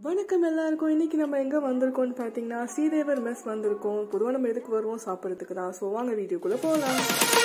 வணக்கம் எல்லாருக்கும் இன்னைக்கு நம்ம எங்க வந்திருக்கோம்னு பார்த்தீங்கன்னா ஸ்ரீதேவர் மெஸ் வந்திருக்கோம் பொதுவாக நம்ம எதுக்கு வருவோம் சாப்பிட்றதுக்கு தான் ஸோ வாங்க வீடியோக்குள்ள போகலாம்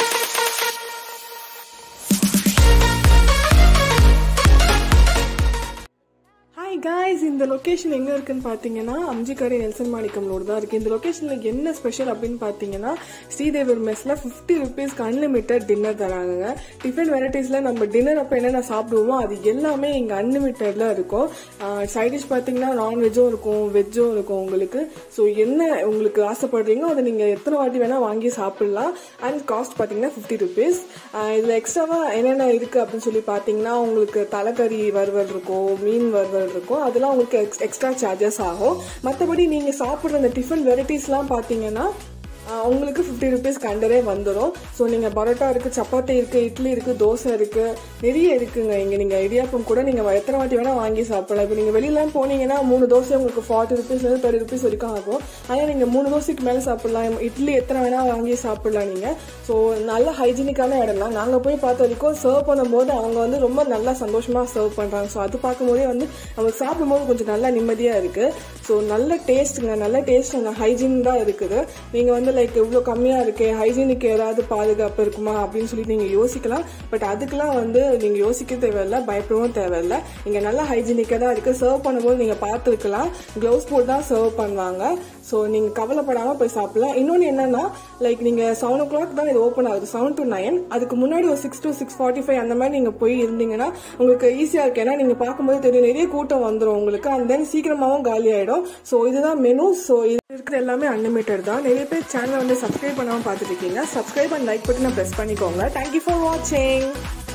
ஹாய் காய்ஸ் இந்த லொக்கேஷன் எங்கே இருக்குன்னு பார்த்தீங்கன்னா அம்ஜிக்கரை நெல்சன் மாணிக்கம் ரோடு தான் இருக்குது இந்த லொக்கேஷனில் என்ன ஸ்பெஷல் அப்படின்னு பார்த்தீங்கன்னா ஸ்ரீதேவர் மெஸ்ஸில் ஃபிஃப்டி ருபீஸ்க்கு அன்லிமிட்டட் டின்னர் தராங்க டிஃபன் வெரைட்டிஸில் நம்ம டின்னர் அப்போ என்னென்ன சாப்பிடுவோமோ அது எல்லாமே இங்கே அன்லிமிட்டடில் இருக்கும் சைட் டிஷ் பார்த்தீங்கன்னா நான்வெஜ்ஜும் இருக்கும் வெஜ்ஜும் இருக்கும் உங்களுக்கு ஸோ என்ன உங்களுக்கு ஆசைப்படுறீங்களோ அதை நீங்கள் எத்தனை வாட்டி வேணால் வாங்கி சாப்பிடலாம் அண்ட் காஸ்ட் பார்த்தீங்கன்னா ஃபிஃப்டி ருபீஸ் இதில் எக்ஸ்ட்ராவாக என்னென்ன இருக்குது அப்படின்னு சொல்லி பார்த்தீங்கன்னா உங்களுக்கு தலைக்கறி வறுவல் இருக்கும் மீன் வறுவல் இருக்கும் அதெல்லாம் உங்களுக்கு எக்ஸ் எக்ஸ்ட்ரா சார்ஜஸ் ஆகும் மற்றபடி நீங்கள் சாப்பிட்ற அந்த டிஃபன் வெரைட்டிஸ்லாம் பார்த்தீங்கன்னா ஆஹ் உங்களுக்கு ஃபிஃப்டி ருபீஸ் கண்டரே வந்துடும் ஸோ நீங்கள் பரோட்டா இருக்குது சப்பாத்தி இருக்குது இட்லி இருக்குது தோசை இருக்குது நிறைய இருக்குங்க இங்கே நீங்கள் இடியாப்பம் கூட நீங்கள் எத்தனை வாட்டி வேணால் வாங்கி சாப்பிடலாம் இப்போ நீங்கள் வெளியிலாம் போனீங்கன்னா மூணு தோசை உங்களுக்கு ஃபார்ட்டி ருபீஸ்லேருந்து தேர்ட்டி ருபீஸ் வரைக்கும் ஆகும் ஆனால் நீங்கள் மூணு தோசைக்கு மேலே சாப்பிடலாம் இட்லி எத்தனை வேணால் வாங்கி சாப்பிடலாம் நீங்கள் ஸோ நல்ல ஹைஜீனிக்கான இடம் தான் நாங்கள் போய் பார்த்த வரைக்கும் சர்வ் பண்ணும்போது அவங்க வந்து ரொம்ப நல்லா சந்தோஷமாக சர்வ் பண்ணுறாங்க ஸோ அது பார்க்கும்போதே வந்து நமக்கு சாப்பிடும்போது கொஞ்சம் நல்லா நிம்மதியாக இருக்குது ஸோ நல்ல டேஸ்ட்டுங்க நல்ல டேஸ்ட் அங்கே ஹைஜீன் தான் இருக்குது நீங்கள் வந்து லைக் இவ்வளோ கம்மியாக இருக்கே ஹைஜீனுக்கு ஏதாவது பாதுகாப்பு இருக்குமா அப்படின்னு சொல்லி நீங்கள் யோசிக்கலாம் பட் அதுக்கெல்லாம் வந்து நீங்கள் யோசிக்க தேவையில்லை பயப்படவும் தேவையில்லை இங்கே நல்லா ஹைஜீனிக்காக தான் இருக்குது சர்வ் பண்ணும்போது நீங்கள் பார்த்துருக்கலாம் க்ளவுஸ் போட்டு தான் சர்வ் பண்ணுவாங்க ஸோ நீங்கள் கவலைப்படாமல் போய் சாப்பிடலாம் இன்னொன்று என்னன்னா லைக் நீங்கள் செவன் ஓ கிளாக் தான் இது ஓப்பன் ஆகுது செவன் டு நைன் அதுக்கு முன்னாடி ஒரு six two six forty five அந்த மாதிரி நீங்கள் போய் இருந்தீங்கன்னா உங்களுக்கு ஈஸியாக இருக்கு ஏன்னா நீங்கள் பார்க்கும்போது தெரியும் நிறைய கூட்டம் வந்துடும் உங்களுக்கு அண்ட் தென் சீக்கிரமாகவும் காலி ஆகிடும் ஸோ இதுதான் மெனு ஸோ இது இருக்கிற எல்லாமே அன்லிமிட்டட் தான் நிறைய பேர் சேனலை வந்து சப்ஸ்கிரைப் பண்ணாமல் பார்த்துட்டு இருக்கீங்க சப்ஸ்கிரைப் அண்ட் லைக் பட்டனை ப்ரெஸ் பண்ணிக்கோங்க தேங்க்யூ ஃபார் வாட்சிங்